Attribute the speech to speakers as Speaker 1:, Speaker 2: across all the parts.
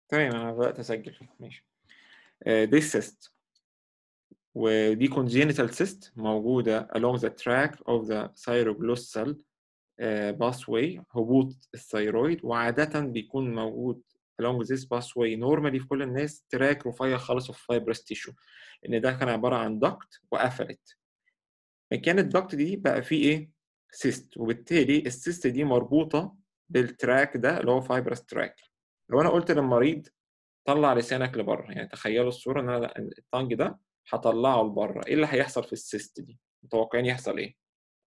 Speaker 1: تمام انا بدات اسجل ماشي آه، دي cyst ودي congenital cyst موجودة along the track of the thyroglossal آه، pathway هبوط الثيرويد وعادة بيكون موجود along this pathway normally في كل الناس تراك رفيع خالص of fibrous tissue لأن ده كان عبارة عن duct وقفلت مكان الدكت دي بقى فيه إيه؟ cyst وبالتالي السيست دي مربوطة بالتراك ده اللي هو fibrous track لو أنا قلت للمريض طلع لسانك لبره يعني تخيلوا الصورة إن أنا الطنج ده هطلعه لبره ايه اللي هيحصل في السيست دي متوقعين يحصل ايه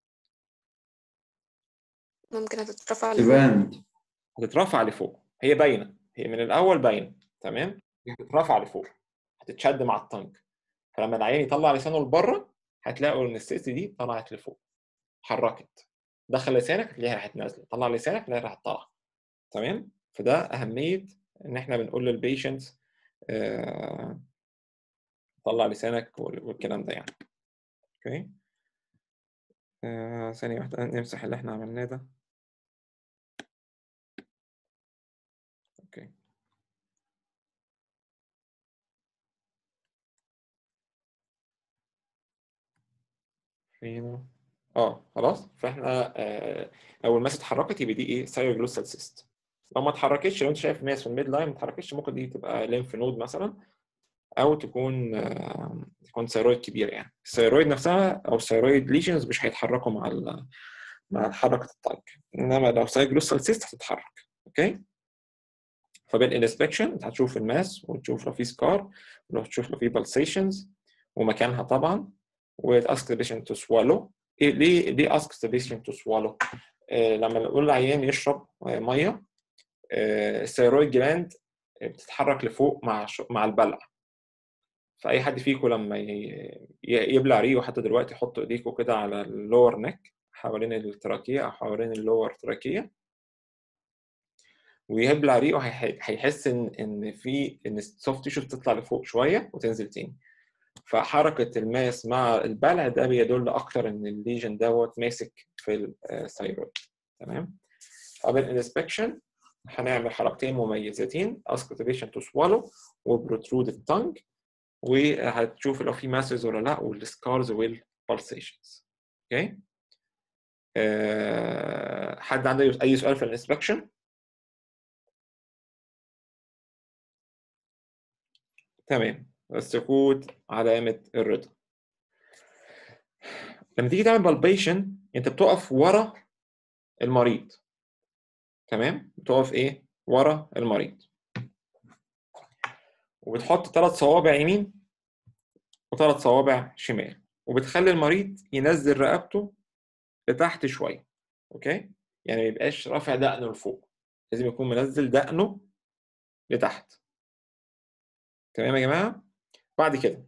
Speaker 2: ممكن هتترفع لفوق
Speaker 3: تبان
Speaker 1: هتترفع لفوق هي باينه هي من الاول باينه تمام هي هتترفع لفوق هتتشد مع الطنج فلما العيان يطلع لسانه لبره هتلاقوا ان السيست دي طلعت لفوق حركت دخل لسانك هتلاقيها راحت نازله طلع لسانك هتلاقيها راحت طالعه تمام فده اهميه ان احنا بنقول للبيشنت آه طلع لسانك وال- والكلام ده يعني اوكي آه ثانية واحدة نمسح اللي احنا عملناه ده اوكي فين اه خلاص فاحنا آه لو الماس اتحركت يبقى دي ايه سايروجلوسال سيست لو ما اتحركتش لو انت شايف ماس في الميد لاين ما اتحركتش ممكن دي تبقى ليمف نود مثلا او تكون آه تكون ثيرويد كبيره يعني الثيرويد نفسها او الثيرويد ليجنز مش هيتحركوا مع ال مع حركه الطنج انما لو سايروجلوسال سيست هتتحرك اوكي فبالانسبكشن انت هتشوف الماس وتشوف لو في سكار ولو تشوف لو في بالسيشنز ومكانها طبعا وتاسك the patient to swallow إيه ليه ليه ask the patient to swallow آه لما نقول للعيان يشرب آه، ميه آه الثيرويد جلاند بتتحرك لفوق مع ش... مع البلع فاي حد فيكم لما ي... ي- يبلع ريقه حتى دلوقتي حطوا ايديكم كده على اللور نيك حوالين التراكيه او حوالين اللور تراكيه ويبلع ريقه هيح- هيحس ان ان في ان السوفت تيشو بتطلع لفوق شويه وتنزل تاني فحركه الماس مع البلع ده بيدل اكتر ان الليجن دوت ماسك في الثيرويد تمام فبالانسبكشن هنعمل حركتين مميزتين ask the patient to swallow وبروترود التنج وهتشوف لو في ماسز ولا لا والسكارز والبالسيشنز اوكي أه حد عنده اي سؤال في الانسبكشن تمام السكوت علامة الرضا لما تيجي تعمل بالبيشن انت بتقف ورا المريض تمام بتقف ايه ورا المريض وبتحط ثلاث صوابع يمين وثلاث صوابع شمال وبتخلي المريض ينزل رقبته لتحت شويه اوكي يعني ما يبقاش رافع دقنه لفوق لازم يكون منزل دقنه لتحت تمام يا جماعه بعد كده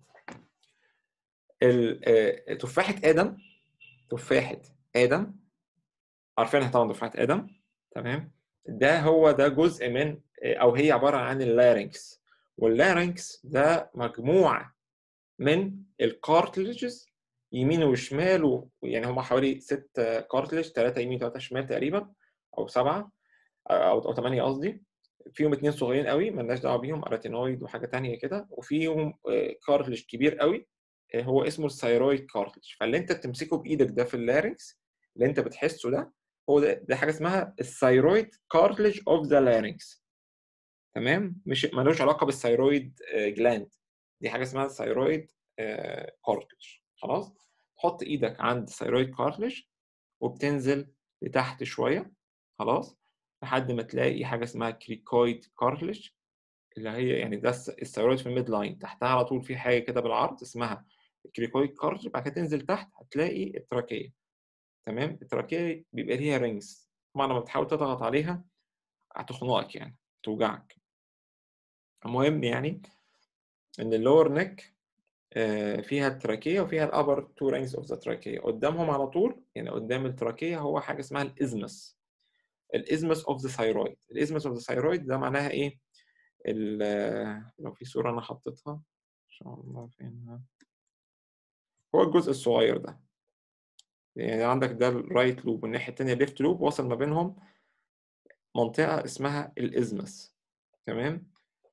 Speaker 1: ال- آه، تفاحه ادم تفاحه ادم عارفينها طبعا تفاحه ادم تمام ده هو ده جزء من او هي عباره عن اللارynx واللارynx ده مجموعه من الكارتلجز يمين وشمال و- يعني هم حوالي ست كارتلج ثلاثه يمين ثلاثه شمال تقريبا او سبعه او او ثمانيه قصدي فيهم اتنين صغيرين قوي مالناش دعوه بيهم اراتينويد وحاجه تانية كده وفيهم كارتلج كبير قوي آه، هو اسمه الثيرويد كارتلج فاللي انت بتمسكه بايدك ده في اللارynx اللي انت بتحسه ده هو ده, ده حاجه اسمها الثيرويد كارتلج اوف ذا لارynx تمام مش ملوش علاقه بالثيرويد جلاند دي حاجه اسمها الثيرويد كارتلج خلاص تحط ايدك عند الثيرويد كارتلج وبتنزل لتحت شويه خلاص لحد ما تلاقي حاجه اسمها كريكويد كارتلج اللي هي يعني ده الس- الثيرويد في الميد لاين تحتها على طول في حاجه كده بالعرض اسمها كريكويد كارتلج بعد كده تنزل تحت هتلاقي التراكيه تمام التراكيه بيبقى ليها رينجز طبعا لما بتحاول تضغط عليها هتخنقك يعني توجعك المهم يعني ان اللور نيك فيها التراكيه وفيها الابر تو رينجز اوف ذا تراكيه قدامهم على طول يعني قدام التراكيه هو حاجه اسمها الازمس الازمس اوف ذا ثايرويد الازمس اوف ذا ثايرويد ده معناها ايه ال- لو في صوره انا حطيتها ان شاء الله فينها هو الجزء الصغير ده يعني عندك ده الرايت لوب والناحيه الثانيه الليفت لوب واصل ما بينهم منطقه اسمها الازمس تمام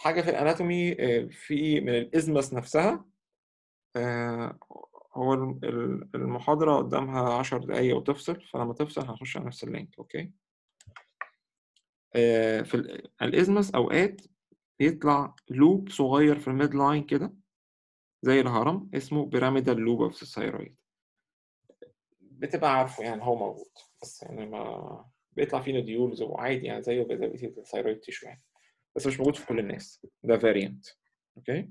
Speaker 1: حاجه في الاناتومي آه، في من الازمس نفسها آه، هو ال- ال- المحاضره قدامها 10 دقايق وتفصل فلما تفصل هنخش على نفس اللينك اوكي آه، في ال- الازمس اوقات بيطلع لوب صغير في الميد لاين كده زي الهرم اسمه بيراميدال لوب اوف الثايرويد بتبقى عارفه يعني هو موجود بس يعني ما بيطلع فيه نوديولز وعادي يعني زيه زي بقية الثايرويد تيشو يعني بس مش موجود في كل الناس ده فاريانت اوكي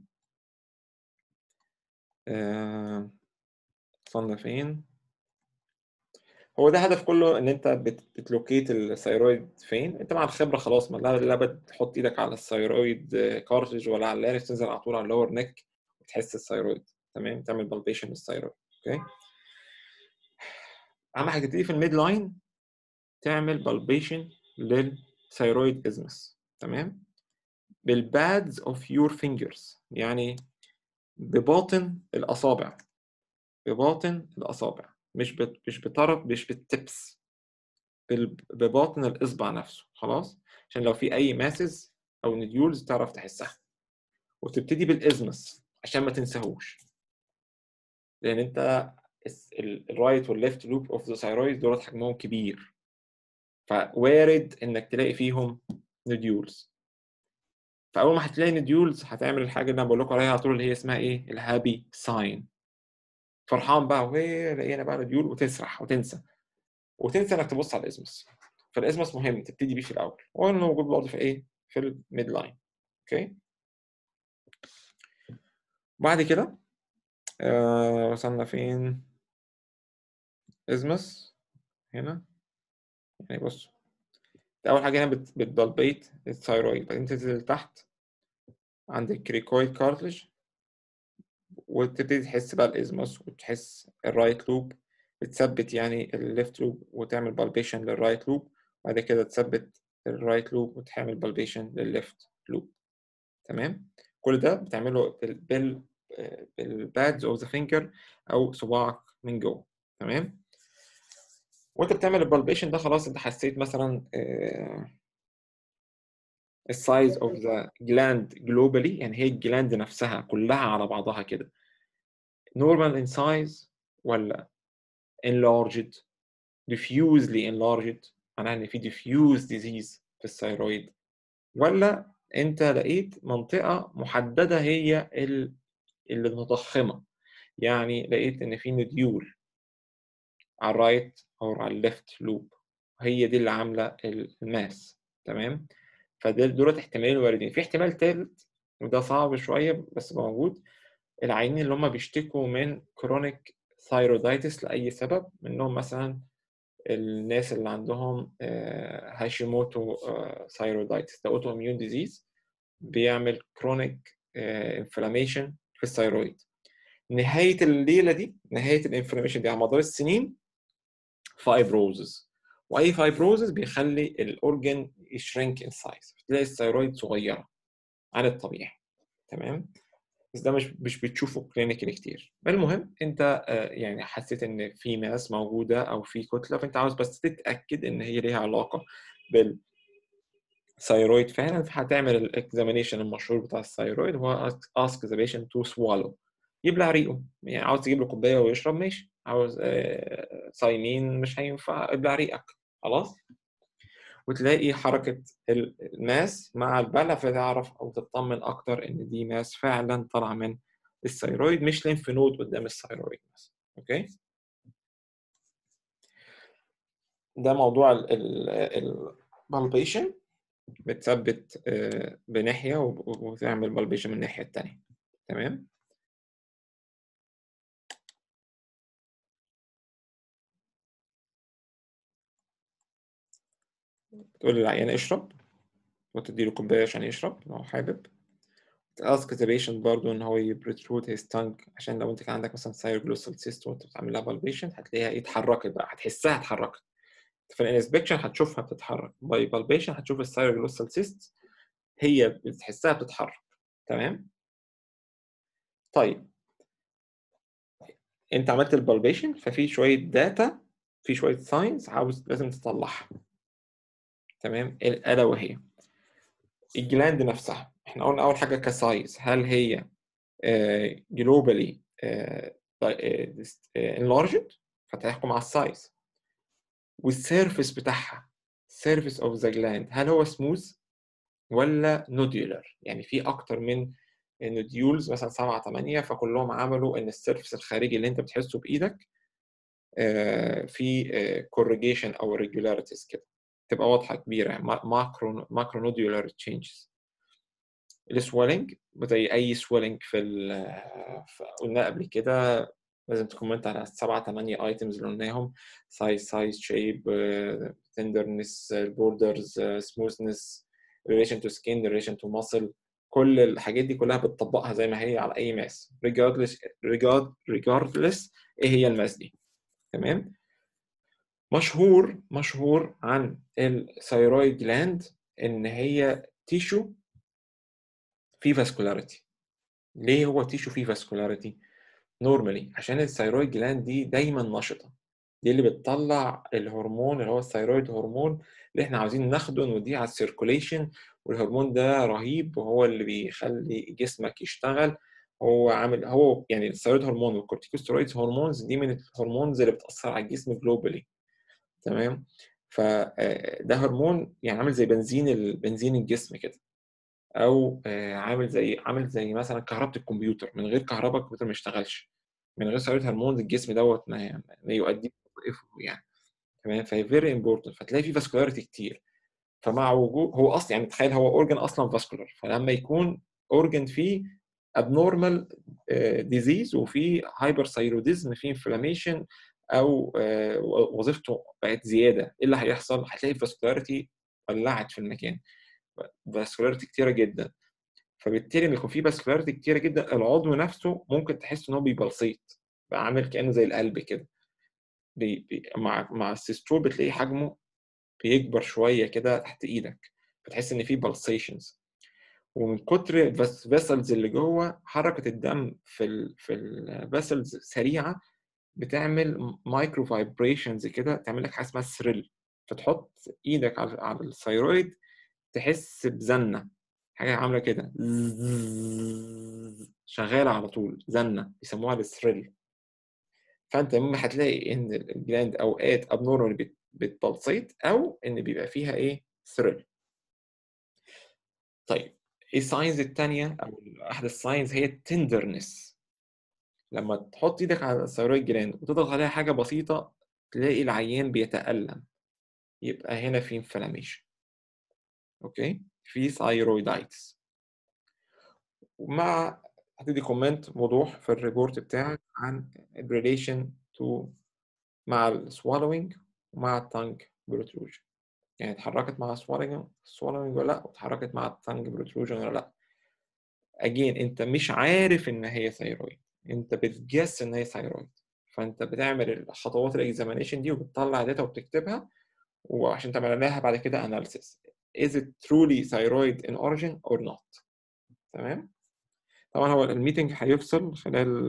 Speaker 1: آه، وصلنا فين هو ده هدف كله ان انت بت- بتلوكيت الثايرويد فين انت مع الخبره خلاص ما لا لا بتحط ايدك على الثايرويد كارتج ولا على اللاريكس تنزل على طول على اللور نيك وتحس الثايرويد تمام تعمل بالبيشن للثايرويد اوكي اهم حاجه تبتدي في الميد لاين تعمل بالبيشن للثايرويد ازمس تمام بالبادز اوف يور فينجرز يعني بباطن الاصابع بباطن الاصابع مش بت... مش بطرف مش بالتبس بال... بباطن الاصبع نفسه خلاص عشان لو في اي ماسز او نديولز تعرف تحسها وتبتدي بالازمس عشان ما تنساهوش لان انت الرايت والليفت لوب اوف ذا ثايرويد دولت حجمهم كبير فوارد انك تلاقي فيهم نديولز فاول ما هتلاقي نديولز هتعمل الحاجه اللي انا بقول لكم عليها على طول اللي هي اسمها ايه الهابي ساين فرحان بقى وهي لقينا بقى نديول وتسرح وتنسى وتنسى انك تبص على الازمس فالازمس مهم تبتدي بيه في الاول وهو إنه موجود برضه في ايه في الميد لاين اوكي بعد كده آه وصلنا فين ازمس هنا يعني بص اول حاجه هنا بت- بتبلبيت الثايرويد بعدين تنزل تحت عند الكريكويد كارتلج وتبتدي تحس بقى الازمس وتحس الرايت لوب بتثبت يعني الليفت لوب وتعمل بالبيشن للرايت لوب بعد كده تثبت الرايت لوب وتعمل بالبيشن للليفت لوب تمام كل ده بتعمله بال بال بالبادز اوف ذا فينجر او صباعك من جوه تمام وانت بتعمل البالبيشن ده خلاص انت حسيت مثلا السايز اوف ذا جلاند جلوبالي يعني هي الجلاند نفسها كلها على بعضها كده normal in size ولا enlarged diffusely enlarged معناها ان في diffuse disease في الثيرويد ولا انت لقيت منطقة محددة هي ال- اللي متضخمة يعني لقيت ان في نديول على الرايت او على الليفت لوب هي دي اللي عاملة الماس تمام فدول دولت احتمالين واردين في احتمال تالت وده صعب شوية بس موجود العيانين اللي هم بيشتكوا من كرونيك ثايرودايتس لأي سبب منهم مثلا الناس اللي عندهم هاشيموتو ثايرودايتس ده اوتو اميون ديزيز بيعمل كرونيك انفلاميشن في الثايرويد نهاية الليلة دي نهاية الانفلاميشن دي على مدار السنين فايبروزز واي فايبروزز بيخلي الاورجن يشرينك ان سايز تلاقي الثايرويد صغيرة عن الطبيعي تمام بس ده مش مش بتشوفه كلينيكال كتير المهم انت آه، يعني حسيت ان في ماس موجوده او في كتله فانت عاوز بس تتاكد ان هي ليها علاقه بال ثايرويد فعلا فهتعمل الاكزامينيشن المشهور بتاع الثايرويد هو ask the patient to swallow يبلع ريقه يعني عاوز تجيب له كوبايه ويشرب ماشي عاوز آه، صايمين مش هينفع ابلع ريقك خلاص وتلاقي حركة الماس مع البلع فتعرف أو تطمن أكتر إن دي ماس فعلا طالعة من الثيرويد مش لينف نود قدام الثيرويد بس أوكي ده موضوع البالبيشن بتثبت آه، بناحية وب- وتعمل بالبيشن من الناحية التانية تمام تقول للعيان اشرب وتديله كوباية عشان يشرب لو حابب ask the patient برضه ان هو يبرترود his tongue عشان لو انت كان عندك مثلا ثايروجلوسال سيست وانت بتعمل لها بالبيشن هتلاقيها ايه اتحركت بقى هتحسها اتحركت في الانسبكشن هتشوفها بتتحرك باي بالبيشن هتشوف الثايروجلوسال سيست هي بتحسها بتتحرك تمام طيب انت عملت البالبيشن ففي شويه داتا في شويه ساينز عاوز لازم تطلعها تمام الا وهي الجلاند نفسها احنا قلنا اول حاجه كسايز هل هي جلوبالي انلارجد فتحكم على السايز والسيرفيس بتاعها سيرفيس اوف ذا جلاند هل هو سموث ولا نوديولر يعني في اكتر من نوديولز مثلا 7 8 فكلهم عملوا ان السيرفيس الخارجي اللي انت بتحسه بايدك في كورجيشن او ريجولاريتيز كده تبقى واضحه كبيره ماكرو ماكرو نوديولار تشينجز السويلنج زي اي سويلنج في, في قلنا قبل كده لازم تكومنت على السبعة تمانية ايتمز اللي قلناهم سايز سايز شيب تندرنس بوردرز سموثنس relation to skin relation to muscle كل الحاجات دي كلها بتطبقها زي ما هي على اي ماس regardless regard regardless ايه هي الماس دي تمام مشهور مشهور عن الثيرويد جلاند ان هي تيشو في فاسكولاريتي ليه هو تيشو فيه فاسكولاريتي نورمالي عشان الثيرويد جلاند دي دايما نشطه دي اللي بتطلع الهرمون اللي هو الثيرويد هرمون اللي احنا عاوزين ناخده نوديه على السيركوليشن والهرمون ده رهيب وهو اللي بيخلي جسمك يشتغل هو عامل هو يعني الثيرويد هرمون والكورتيكوستيرويدز هرمونز دي من الهرمونز اللي بتاثر على الجسم جلوبالي تمام فده هرمون يعني عامل زي بنزين بنزين الجسم كده او عامل زي عامل زي مثلا كهرباء الكمبيوتر من غير كهرباء الكمبيوتر ما يشتغلش من غير ثيرويد هرمون الجسم دوت ما, ما يؤدي وظائفه يعني تمام فهي فيري امبورتنت فتلاقي في فاسكولاريتي كتير فمع وجود هو اصلا يعني تخيل هو اورجن اصلا فاسكولار فلما يكون اورجن فيه ابنورمال ديزيز وفي هايبر ثايروديزم في انفلاميشن او وظيفته بقت زياده ايه اللي هيحصل؟ هتلاقي فاسكولاريتي ولعت في المكان فاسكولاريتي كتيره جدا فبالتالي لما يكون في فاسكولاريتي كتيره جدا العضو نفسه ممكن تحس ان هو بيبلصيت بقى عامل كانه زي القلب كده بي بي مع مع السيستول بتلاقي حجمه بيكبر شويه كده تحت ايدك فتحس ان في بالسيشنز ومن كتر الفيسلز اللي جوه حركه الدم في ال في الفيسلز سريعه بتعمل مايكرو فايبريشنز كده تعمل لك حاجه اسمها ثريل فتحط ايدك على على الثيرويد تحس بزنه حاجه عامله كده شغاله على طول زنه بيسموها الثريل فانت مما هتلاقي ان الجلاند اوقات ابنورمال بتبلصيت او ان بيبقى فيها ايه ثريل طيب ايه الساينز الثانيه او احد الساينز هي التندرنس لما تحط ايدك على الثيرويد جلاند وتضغط عليها حاجه بسيطه تلاقي العيان بيتالم يبقى هنا في انفلاميشن اوكي في ثايرويدايتس ومع هتدي كومنت وضوح في الريبورت بتاعك عن الريليشن تو مع السوالوينج ومع التانج بروتروجن يعني اتحركت مع السوالوينج السوالوينج ولا لا واتحركت مع التانج بروتروجن ولا لا اجين انت مش عارف ان هي ثيرويد انت بتجس ان هي ثيرويد فانت بتعمل الخطوات الاكزامينيشن دي وبتطلع داتا وبتكتبها وعشان تعمل لها بعد كده اناليسيس is it truly thyroid in origin or not تمام طبعا هو الميتنج هيفصل خلال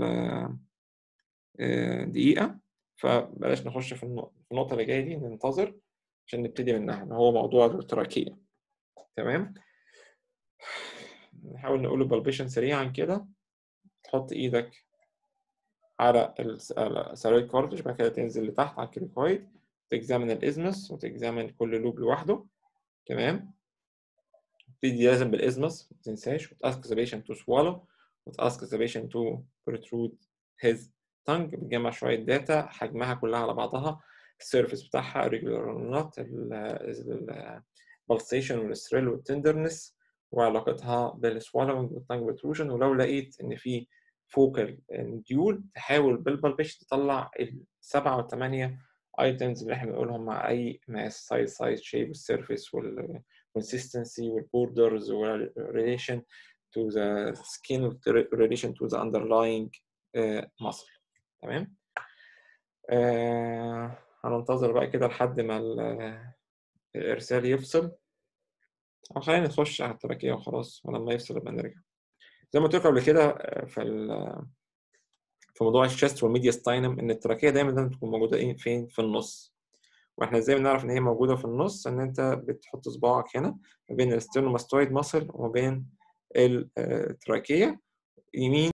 Speaker 1: دقيقة فبلاش نخش في النقطة اللي جاية دي ننتظر عشان نبتدي منها هو موضوع التراكية تمام نحاول نقول البالبيشن سريعا كده تحط ايدك على الثيرويد كورتج بعد كده تنزل لتحت على الكريكويد تكزامن الازمس وتكزامن كل لوب لوحده تمام تبتدي لازم بالازمس ما تنساش وتاسك ذا بيشنت تو سوالو وتاسك ذا بيشنت تو protrude his tongue بتجمع شويه داتا حجمها كلها على بعضها السيرفيس بتاعها ريجولار نوت البلسيشن والستريل والتندرنس وعلاقتها بالسوالوينج والتانج بروتروجن ولو لقيت ان في فوكال ديول تحاول بالبلبش تطلع السبعه والثمانيه ايتمز اللي احنا بنقولهم مع اي ماس سايز سايز شيب والسيرفيس والكونسستنسي والبوردرز والريليشن to the skin relation to the underlying uh, muscle تمام آه هننتظر بقى كده لحد ما الارسال يفصل او خلينا نخش على التراكية وخلاص ولما يفصل يبقى نرجع زي ما قلت لكم قبل كده في في موضوع الشست والميديا ستاينم ان التراكية دايما لازم تكون موجودة ايه فين في النص واحنا ازاي بنعرف ان هي موجودة في النص ان انت بتحط صباعك هنا ما بين الستيرنوماستويد ماسل وما بين التراكية يمين